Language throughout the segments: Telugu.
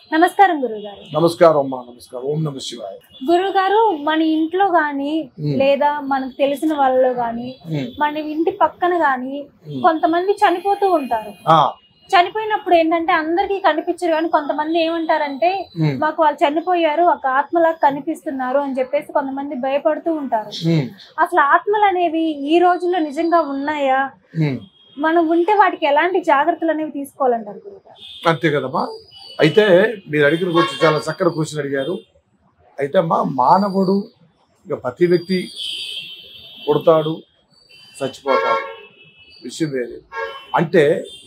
నమస్కారం గురుగారు నమస్కారం అమ్మా నమస్కారం ఓం నమ శివాయ గురుగారు మన ఇంట్లో గాని ఉమ్, లేదా మనకు తెలిసిన వాళ్ళలో గాని ఉమ్, మన ఇంటి పక్కన గాని ఉమ్. కొంతమంది చనిపోతూ ఉంటారు ఆ, చనిపోయినప్పుడు ఏంటంటే అందరికీ కనిపించరు కానీ కొంతమంది ఏమంటారంటే ఉమ్, మాకు వాళ్ళు చనిపోయారు ఒక ఆత్మలాగా కనిపిస్తున్నారు అని చెప్పేసి కొంతమంది భయపడుతూ ఉంటారు ఉమ్, అసలు ఆత్మలు అనేవి ఈ రోజుల్లో నిజంగా ఉన్నాయా ఉమ్. మనం ఉంటే వాటికి ఎలాంటి జాగ్రత్తలు అనేవి తీసుకోవాలంటారు గురుగారు అంతే కదమ్మా అయితే మీరు అడిగిన గురించి చాలా చక్కటి క్వశ్చన్ అడిగారు అయితే అమ్మా మానవుడు ఇక ప్రతి వ్యక్తి పుడతాడు చచ్చిపోతాడు విషయం వేరే అంటే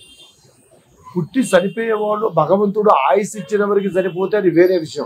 పుట్టి చనిపోయే వాళ్ళు భగవంతుడు ఆయుస్ ఇచ్చిన వరకు చనిపోతే అది వేరే విషయం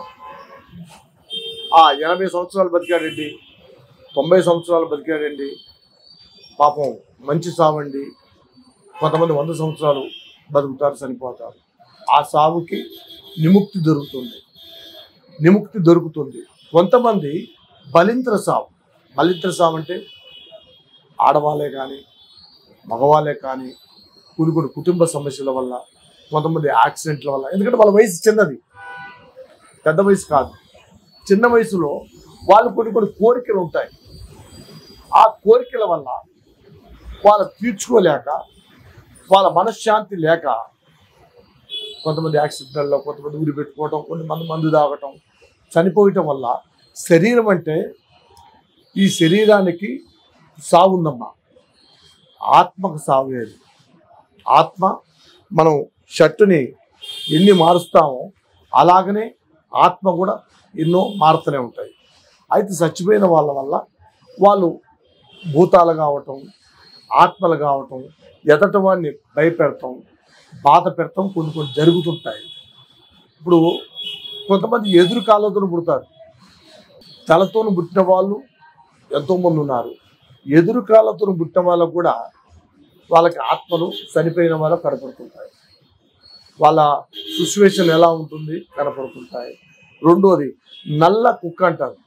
ఆ ఎనభై సంవత్సరాలు బతికాడండి తొంభై సంవత్సరాలు బతికాడండి పాపం మంచి సావండి కొంతమంది వంద సంవత్సరాలు బతుకుతారు చనిపోతారు ఆ సావుకి విముక్తి దొరుకుతుంది విముక్తి దొరుకుతుంది కొంతమంది బలింత్ర సావు బలింత్ర సావు అంటే ఆడవాళ్ళే కానీ మగవాళ్ళే కానీ కొన్ని కొన్ని కుటుంబ సమస్యల వల్ల కొంతమంది యాక్సిడెంట్ల వల్ల ఎందుకంటే వాళ్ళ వయసు చిన్నది పెద్ద వయసు కాదు చిన్న వయసులో వాళ్ళు కొన్ని కొన్ని కోరికలు ఉంటాయి ఆ కోరికల వల్ల వాళ్ళు తీర్చుకోలేక వాళ్ళ మనశ్శాంతి లేక కొంతమంది యాక్సిడెంట్లలో కొంతమంది ఊరి పెట్టుకోవటం కొంతమంది మందు తాగటం చనిపోయటం వల్ల శరీరం అంటే ఈ శరీరానికి సావు ఉందమ్మా ఆత్మకు సావు లేదు ఆత్మ మనం షర్టుని ఎన్ని మారుస్తామో అలాగనే ఆత్మ కూడా ఎన్నో మారుతూనే ఉంటాయి అయితే చచ్చిపోయిన వాళ్ళ వల్ల వాళ్ళు భూతాలు కావటం ఆత్మలు కావటం ఎదట వాడిని భయపెడతాం బాధ పెడతాం కొన్ని కొన్ని జరుగుతుంటాయి ఇప్పుడు కొంతమంది ఎదురు కాళ్ళతో పుడతారు తలతోను పుట్టిన వాళ్ళు ఎంతోమంది ఉన్నారు ఎదురు కాళ్ళతో పుట్టిన వాళ్ళకు కూడా వాళ్ళకి ఆత్మలు చనిపోయిన వాళ్ళకు కనపడుతుంటాయి వాళ్ళ సిచ్యువేషన్ ఎలా ఉంటుంది కనపడుతుంటాయి రెండోది నల్ల కుక్క అంటారు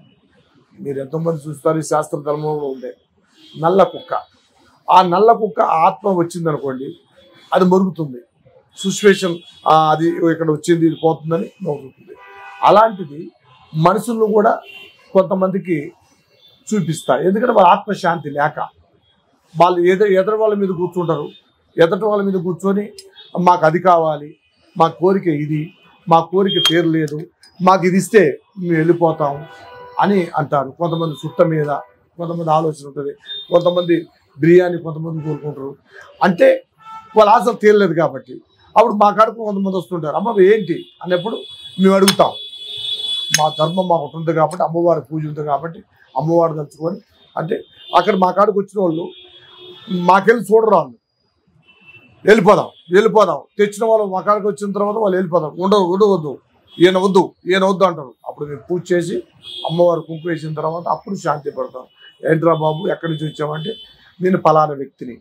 మీరు ఎంతోమంది చూస్తారు ఈ శాస్త్ర ధర్మంలో ఉండే నల్ల కుక్క ఆ నల్ల కుక్క ఆత్మ వచ్చిందనుకోండి అది మరుగుతుంది సిచ్యువేషన్ అది ఇక్కడ వచ్చింది ఇది పోతుందని మరుగుతుంది అలాంటిది మనుషులను కూడా కొంతమందికి చూపిస్తాయి ఎందుకంటే వాళ్ళ ఆత్మశాంతి లేక వాళ్ళు ఎద ఎదరు వాళ్ళ మీద కూర్చుంటారు ఎదటి వాళ్ళ మీద కూర్చొని మాకు అది కావాలి మా కోరిక ఇది మా కోరిక తీరలేదు మాకు ఇది ఇస్తే మేము వెళ్ళిపోతాం అని అంటారు కొంతమంది సుట్ట మీద కొంతమంది ఆలోచన ఉంటుంది కొంతమంది బిర్యానీ కొంతమంది కోరుకుంటారు అంటే వాళ్ళ ఆశ తీరలేదు కాబట్టి అప్పుడు మా కాడకు కొంతమంది వస్తుంటారు అమ్మ ఏంటి అన్నప్పుడు మేము అడుగుతాం మా ధర్మం మాకు ఉంటుంది కాబట్టి అమ్మవారి పూజ ఉంది కాబట్టి అమ్మవారు తలుచుకొని అంటే అక్కడ మా కాడకు వచ్చిన వాళ్ళు మాకెళ్ళి చూడరు వాళ్ళు వెళ్ళిపోదాం వెళ్ళిపోదాం తెచ్చిన వాళ్ళు మా కాడకు వచ్చిన తర్వాత వాళ్ళు వెళ్ళిపోదాం ఉండవు ఉండవద్దు ఈయన వద్దు ఈయన వద్దు అంటారు అప్పుడు మేము పూజ చేసి అమ్మవారు కుంకు వేసిన తర్వాత అప్పుడు శాంతి పడతాం ఏంట్రా బాబు ఎక్కడి నుంచి వచ్చామంటే నేను పలానా వ్యక్తిని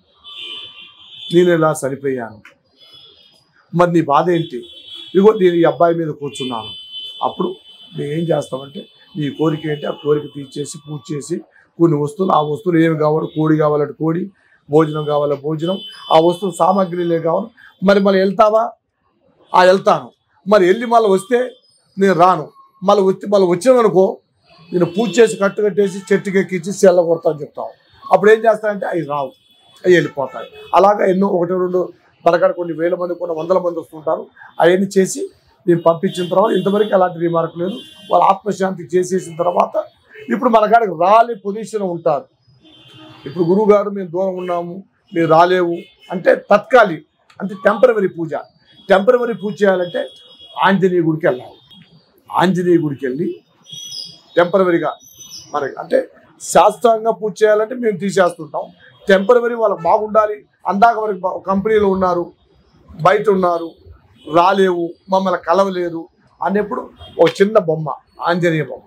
నేను ఇలా చనిపోయాను మరి నీ బాధ ఏంటి ఇగో నేను ఈ అబ్బాయి మీద కూర్చున్నాను అప్పుడు మేము ఏం చేస్తామంటే నీ కోరిక ఏంటి ఆ కోరిక తీర్చేసి పూజ చేసి కొన్ని వస్తువులు ఆ వస్తువులు ఏమి కావాలి కోడి కావాలంటే కోడి భోజనం కావాలా భోజనం ఆ వస్తువు సామాగ్రిలే కావాలి మరి మళ్ళీ వెళ్తావా ఆ వెళ్తాను మరి వెళ్ళి మళ్ళీ వస్తే నేను రాను మళ్ళీ వచ్చి మళ్ళీ వచ్చామనుకో నేను పూజ చేసి కట్టు కట్టేసి చెట్టుకి ఎక్కించి సెల్ల కొడతా అని చెప్తాను అప్పుడు ఏం చేస్తానంటే అవి రావు అవి వెళ్ళిపోతాయి అలాగా ఎన్నో ఒకటి రెండు పదకొండు కొన్ని వేల మంది కొన్ని వందల మంది వస్తుంటారు అవన్నీ చేసి నేను పంపించిన తర్వాత ఇంతవరకు ఎలాంటి రిమార్క్ లేదు వాళ్ళ ఆత్మశాంతి చేసేసిన తర్వాత ఇప్పుడు మన కాడికి రాలే పొజిషన్ ఉంటారు ఇప్పుడు గురువు గారు మేము దూరం ఉన్నాము మీరు రాలేవు అంటే తత్కాలి అంటే టెంపరవరీ పూజ టెంపరవరీ పూజ చేయాలంటే ఆంజనేయ గుడికి వెళ్ళాలి ఆంజనేయ గుడికి వెళ్ళి టెంపరవరీగా మనకి అంటే శాస్త్రంగా పూజ చేయాలంటే మేము తీసేస్తుంటాం టెంపరవరీ వాళ్ళకి బాగుండాలి అందాక వరకు బా- కంపెనీలో ఉన్నారు బయట ఉన్నారు రాలేవు మమ్మల్ని కలవలేదు అనేప్పుడు ఒక చిన్న బొమ్మ ఆంజనేయ బొమ్మ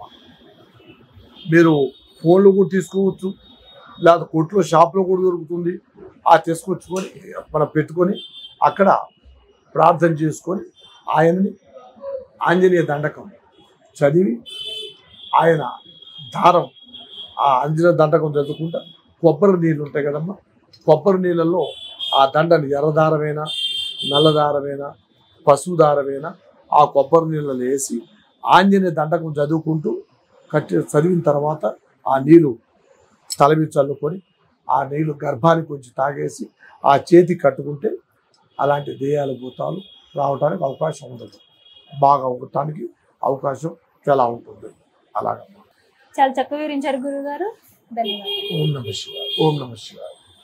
మీరు ఫోన్లో కూడా తీసుకోవచ్చు లేదా కొట్లో షాప్లో కూడా దొరుకుతుంది ఆ తీసుకొచ్చుకొని మనం పెట్టుకొని అక్కడ ప్రార్థన చేసుకొని ఆయనని ఆంజనేయ దండకం చదివి ఆయన దారం ఆ ఆంజనేయ దండకం చదువుకుంటా కొబ్బరి నీళ్ళు ఉంటాయి కదమ్మా కొబ్బరి నీళ్ళల్లో ఆ దండని ఎర్ర దారమైనా నల్ల దారమైనా పసుపు దారమైనా ఆ కొబ్బరి నీళ్ళలో వేసి ఆంజనేయ దండకం చదువుకుంటూ కట్టి చదివిన తర్వాత ఆ నీళ్ళు తల మీద చల్లుకొని ఆ నీళ్ళు గర్భానికి కొంచెం తాగేసి ఆ చేతి కట్టుకుంటే అలాంటి దేయాల భూతాలు రావడానికి అవకాశం ఉండదు బాగా ఉండటానికి అవకాశం చాలా ఉంటుంది అలాగ చాలా చక్కగా వివరించారు గురుగారు ధన్యవాదాలు ఓం నమ శివాయ ఓం నమ శివాయ